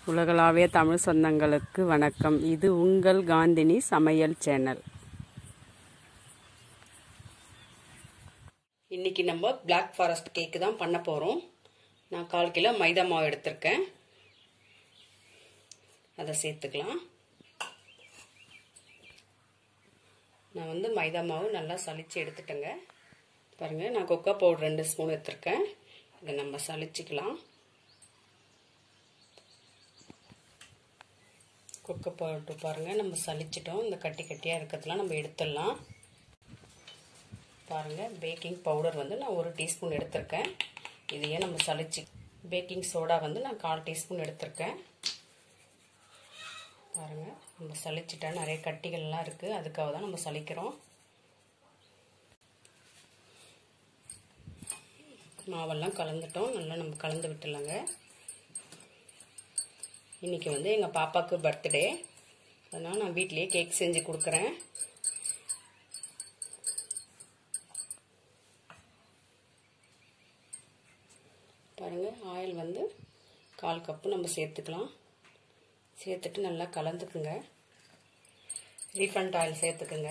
உலகளாவிய தமிழ் சொந்தங்களுக்கு வணக்கம் இது உங்கள் காந்தினி சமையல் சேனல் இன்னைக்கு நம்ம பிளாக் ஃபாரஸ்ட் கேக்கு தான் பண்ண போகிறோம் நான் கால் கிலோ மைதா மாவு எடுத்திருக்கேன் அதை சேர்த்துக்கலாம் நான் வந்து மைதா மாவு நல்லா சலிச்சு எடுத்துட்டேங்க பாருங்கள் நான் கொக்கோ பவுடர் ரெண்டு ஸ்பூன் எடுத்திருக்கேன் இதை நம்ம சலிச்சுக்கலாம் கொக்கோ பவுடர் பாருங்கள் நம்ம சலிச்சிட்டோம் இந்த கட்டி கட்டியாக இருக்கிறதுலாம் நம்ம எடுத்துடலாம் பாருங்கள் பேக்கிங் பவுடர் வந்து நான் ஒரு டீஸ்பூன் எடுத்திருக்கேன் இதையே நம்ம சலிச்சு பேக்கிங் சோடா வந்து நான் கால் டீஸ்பூன் எடுத்திருக்கேன் பாருங்கள் நம்ம சலிச்சிட்டா நிறைய கட்டிகள்லாம் இருக்குது அதுக்காக தான் நம்ம சலிக்கிறோம் மாவெல்லாம் கலந்துட்டோம் நல்லா நம்ம கலந்து விட்டுலாங்க இன்றைக்கி வந்து எங்கள் பாப்பாவுக்கு பர்த்டே அதனால் நான் வீட்லேயே கேக் செஞ்சு கொடுக்குறேன் பாருங்கள் ஆயில் வந்து கால் கப்பு நம்ம சேர்த்துக்கலாம் சேர்த்துட்டு நல்லா கலந்துக்குங்க ரீஃபண்ட் ஆயில் சேர்த்துக்குங்க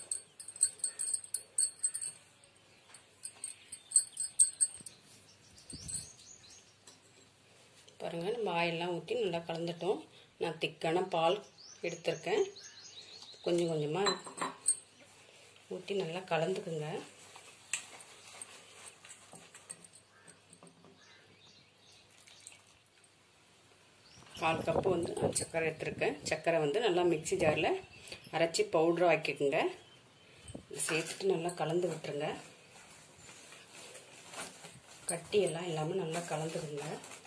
பாருங்கள் நம்ம ஆயிலெலாம் ஊற்றி நல்லா கலந்துட்டோம் நான் திக்கான பால் எடுத்திருக்கேன் கொஞ்சம் கொஞ்சமாக ஊற்றி நல்லா கலந்துக்குங்க கால் கப்பு வந்து நான் சர்க்கரை எடுத்துருக்கேன் சர்க்கரை வந்து நல்லா மிக்சி ஜாரில் அரைச்சி பவுட்ரு ஆக்கிக்கோங்க சேர்த்துட்டு நல்லா கலந்து விட்டுருங்க கட்டி எல்லாம் இல்லாமல் நல்லா கலந்துக்குங்க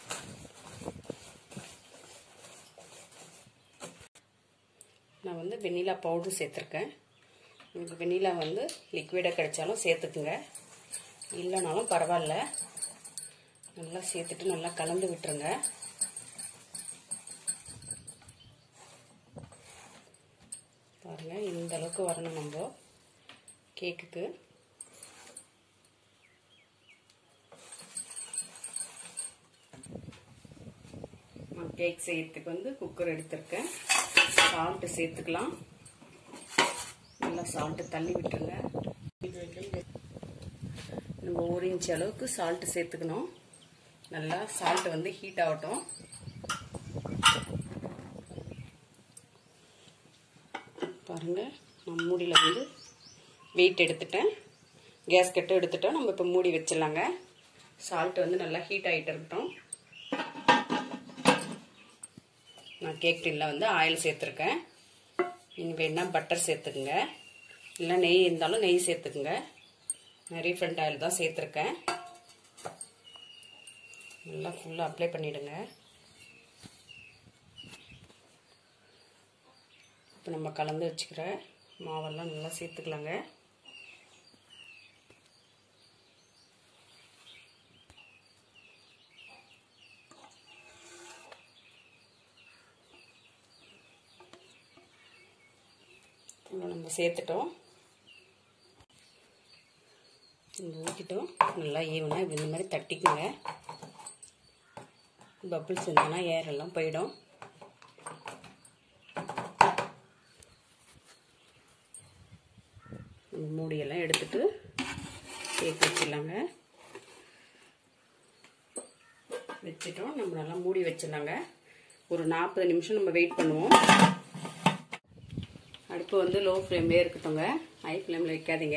நான் வந்து வெண்ணிலா பவுட்ரு சேர்த்துருக்கேன் உங்களுக்கு வெண்ணிலா வந்து லிக்விடாக கிடைச்சாலும் சேர்த்துக்குங்க இல்லைனாலும் பரவாயில்ல நல்லா சேர்த்துட்டு நல்லா கலந்து விட்டுருங்க பாருங்கள் இந்த அளவுக்கு வரணும் நம்ம கேக்குக்கு நான் கேக் செய்யறதுக்கு வந்து குக்கர் எடுத்திருக்கேன் சால்ட்டு சேர்த்துக்கலாம் நல்லா சால்ட்டு தள்ளி விட்டுருங்க நம்ம ஒரு இன்ச் அளவுக்கு சால்ட்டு சேர்த்துக்கணும் நல்லா சால்ட்டு வந்து ஹீட் ஆகட்டும் பாருங்கள் நான் மூடியில் வந்து வெயிட் எடுத்துட்டேன் கேஸ் கட்டு எடுத்துட்டோம் நம்ம இப்போ மூடி வச்சிடலாங்க சால்ட் வந்து நல்லா ஹீட் ஆகிட்டு இருக்கட்டும் நான் கேக் டின்ல வந்து ஆயில் சேர்த்துருக்கேன் நீங்கள் வேணால் பட்டர் சேர்த்துக்குங்க இல்லை நெய் இருந்தாலும் நெய் சேர்த்துக்குங்க நான் ரீஃபண்ட் ஆயில் தான் சேர்த்துருக்கேன் நல்லா ஃபுல்லாக அப்ளை பண்ணிவிடுங்க இப்போ நம்ம கலந்து வச்சுக்கிற மாவெல்லாம் நல்லா சேர்த்துக்கலாங்க நம்ம சேர்த்துட்டோம் இங்கே ஊற்றிட்டோம் நல்லா ஈவனாக இந்த மாதிரி தட்டிக்குங்க பப்புள்ஸ் இருந்தோன்னா ஏரெல்லாம் போயிடும் மூடியெல்லாம் எடுத்துட்டு கேக் வச்சிடலாங்க வச்சுட்டோம் நம்ம நல்லா மூடி வச்சிடலாங்க ஒரு நாற்பது நிமிஷம் நம்ம வெயிட் பண்ணுவோம் அடுப்பு வந்து லோ ஃப்ளேம்லேயே இருக்கட்டும்ங்க ஹை ஃப்ளேமில் வைக்காதீங்க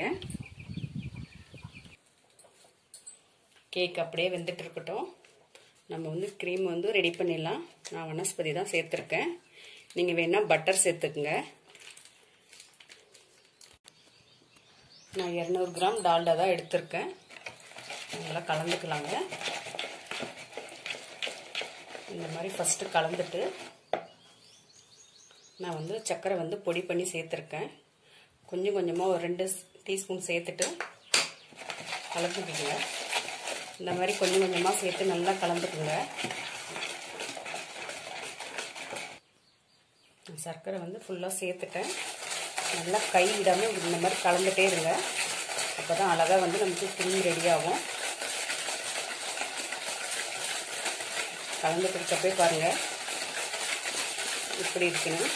கேக் அப்படியே வெந்துட்டு இருக்கட்டும் நம்ம வந்து க்ரீம் வந்து ரெடி பண்ணிடலாம் நான் வனஸ்பதி தான் சேர்த்துருக்கேன் நீங்கள் வேணால் பட்டர் சேர்த்துக்குங்க நான் இரநூறு கிராம் டால்டா தான் எடுத்திருக்கேன் நல்லா கலந்துக்கலாங்க இந்த மாதிரி ஃபஸ்ட்டு கலந்துட்டு நான் வந்து சர்க்கரை வந்து பொடி பண்ணி சேர்த்துருக்கேன் கொஞ்சம் கொஞ்சமாக ஒரு ரெண்டு டீஸ்பூன் சேர்த்துட்டு கலந்துக்குங்க இந்த மாதிரி கொஞ்சம் கொஞ்சமாக சேர்த்து நல்லா கலந்துக்குங்க சர்க்கரை வந்து ஃபுல்லாக சேர்த்துட்டேன் நல்லா கை விடாமல் இந்த மாதிரி கலந்துட்டே இருங்க அப்போ தான் அழகாக வந்து நமக்கு க்ரீம் ரெடி ஆகும் கலந்து பிடிச்சப்பே பாருங்கள் இப்படி இருக்கணும்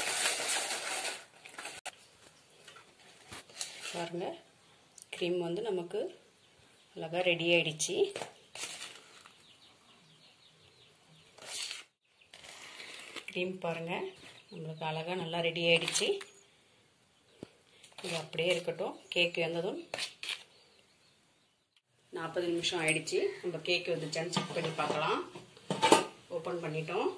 பாருங்கள் க்ரீம் வந்து நமக்கு அழகாக ரெடி ஆயிடுச்சு க்ரீம் பாருங்கள் நம்மளுக்கு அழகாக நல்லா ரெடி ஆயிடுச்சு இது அப்படியே இருக்கட்டும் கேக் வந்ததும் நாற்பது நிமிஷம் ஆயிடுச்சு நம்ம கேக் வந்துச்சான்னு செக் பண்ணி பார்க்கலாம் ஓப்பன் பண்ணிட்டோம்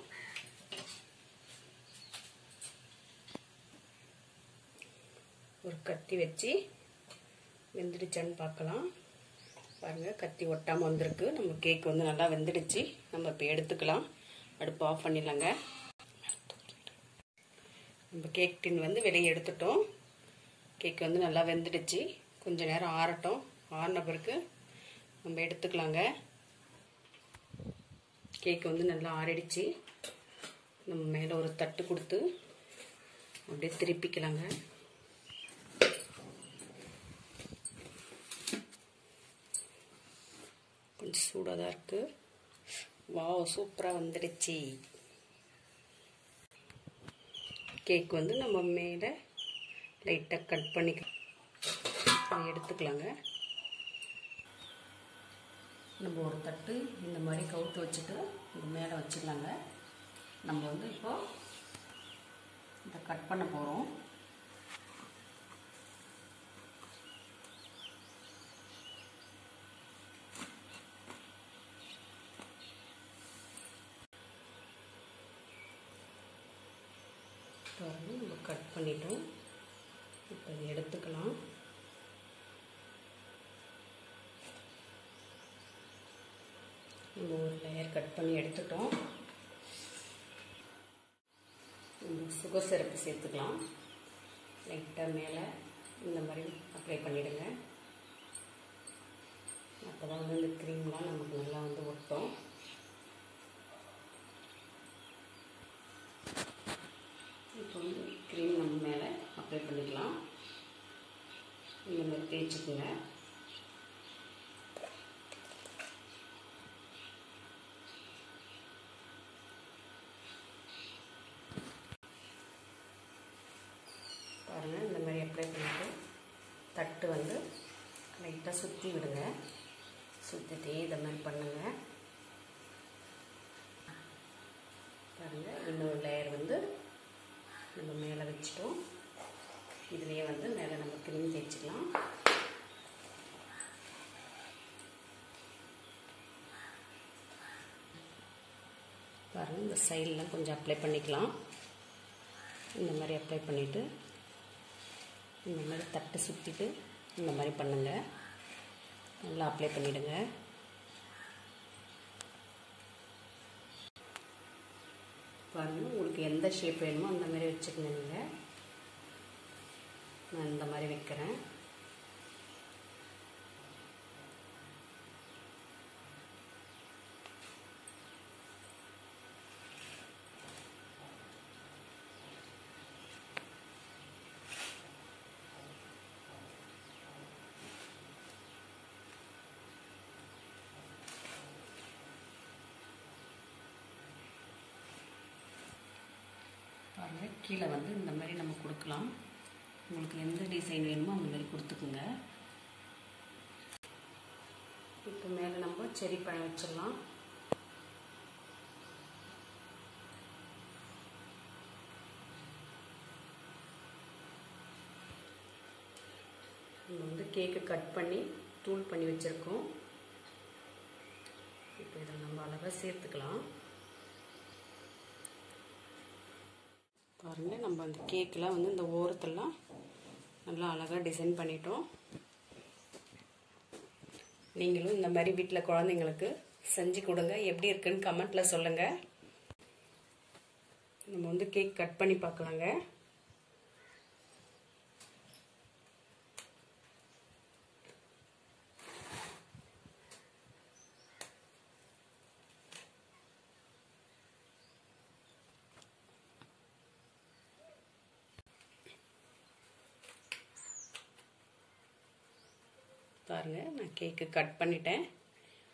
ஒரு கத்தி வச்சு வெந்துடுச்சான்னு பார்க்கலாம் பாருங்கள் கத்தி ஒட்டாமல் வந்திருக்கு நம்ம கேக் வந்து நல்லா வெந்துடுச்சு நம்ம இப்போ எடுத்துக்கலாம் அடுப்பு ஆஃப் பண்ணிடலாங்க நம்ம கேக் டின் வந்து வெளியே எடுத்துட்டோம் கேக் வந்து நல்லா வெந்துடுச்சு கொஞ்ச நேரம் ஆறட்டும் ஆறின பிறகு நம்ம எடுத்துக்கலாங்க கேக் வந்து நல்லா ஆறிடுச்சு நம்ம மேலே ஒரு தட்டு கொடுத்து அப்படியே திருப்பிக்கலாங்க கொஞ்சம் சூடாக தான் இருக்குது வாவ் சூப்பராக வந்துடுச்சு கேக் வந்து நம்ம மேலே லைட்டாக கட் பண்ணிக்கலாம் அதை எடுத்துக்கலாங்க நம்ம ஒரு தட்டு இந்த மாதிரி கவுத்து வச்சுட்டு இது மேலே வச்சிடலாங்க நம்ம வந்து இப்போ இதை கட் பண்ண போகிறோம் பாருங்க நம்ம கட் பண்ணிட்டோம் இப்போ இதை எடுத்துக்கலாம் நம்ம ஒரு லேயர் கட் பண்ணி எடுத்துட்டோம் நம்ம சுகர் சிரப்பு சேர்த்துக்கலாம் லைட்டாக மேலே இந்த மாதிரி அப்ளை பண்ணிவிடுங்க அப்போ தான் வந்து இந்த க்ரீம்லாம் நமக்கு நல்லா வந்து ஒட்டும் இப்போ வந்து க்ரீம் நம்ம மேலே அப்ளை பண்ணிக்கலாம் இந்த மாதிரி தேய்ச்சிக்கோங்க பாருங்கள் இந்த மாதிரி அப்ளை பண்ணிவிட்டு தட்டு வந்து லைட்டாக சுற்றி விடுங்க சுற்றிட்டே இதை மாதிரி பண்ணுங்கள் பாருங்கள் இன்னொரு லேயர் வந்து நம்ம மேலே வச்சிட்டோம் இதுலேயே வந்து மேலே நம்ம க்ரீம் தேய்ச்சிக்கலாம் பாருங்கள் இந்த சைடெலாம் கொஞ்சம் அப்ளை பண்ணிக்கலாம் இந்த மாதிரி அப்ளை பண்ணிவிட்டு இந்த மாதிரி தட்டு சுற்றிட்டு இந்த மாதிரி பண்ணுங்கள் நல்லா அப்ளை பண்ணிவிடுங்க பாருங்கள் உங்களுக்கு எந்த ஷேப் வேணுமோ அந்த மாதிரி வச்சுக்கோங்க நீங்கள் நான் இந்த மாதிரி வைக்கிறேன் பாருங்கள் கீழே வந்து இந்த மாதிரி நம்ம கொடுக்கலாம் உங்களுக்கு எந்த டிசைன் வேணுமோ அந்த மாதிரி கொடுத்துக்குங்க இப்போ மேலே நம்ம செரி பழம் வச்சிடலாம் நம்ம வந்து கேக்கு கட் பண்ணி தூள் பண்ணி வச்சுருக்கோம் இப்போ இதில் நம்ம அழகாக சேர்த்துக்கலாம் பாருங்கள் நம்ம அந்த கேக்கெலாம் வந்து இந்த ஓரத்தெல்லாம் நல்லா அழகாக டிசைன் பண்ணிட்டோம் நீங்களும் இந்த மாதிரி வீட்டில் குழந்தைங்களுக்கு செஞ்சு கொடுங்க எப்படி இருக்குன்னு கமெண்ட்டில் சொல்லுங்கள் நம்ம வந்து கேக் கட் பண்ணி பார்க்கலாங்க பாருங்கள் நான் கேக்கு கட் பண்ணிட்டேன்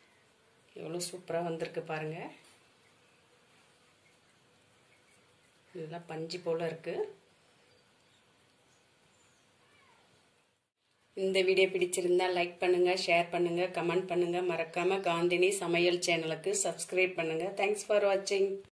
எவ்வளோ சூப்பராக வந்திருக்கு பாருங்கள் நல்லா பஞ்சு போல் இருக்குது இந்த வீடியோ பிடிச்சிருந்தா லைக் பண்ணுங்க ஷேர் பண்ணுங்க கமெண்ட் பண்ணுங்க மறக்காம காந்தினி சமையல் சேனலுக்கு சப்ஸ்கிரைப் பண்ணுங்க தேங்க்ஸ் ஃபார் வாட்சிங்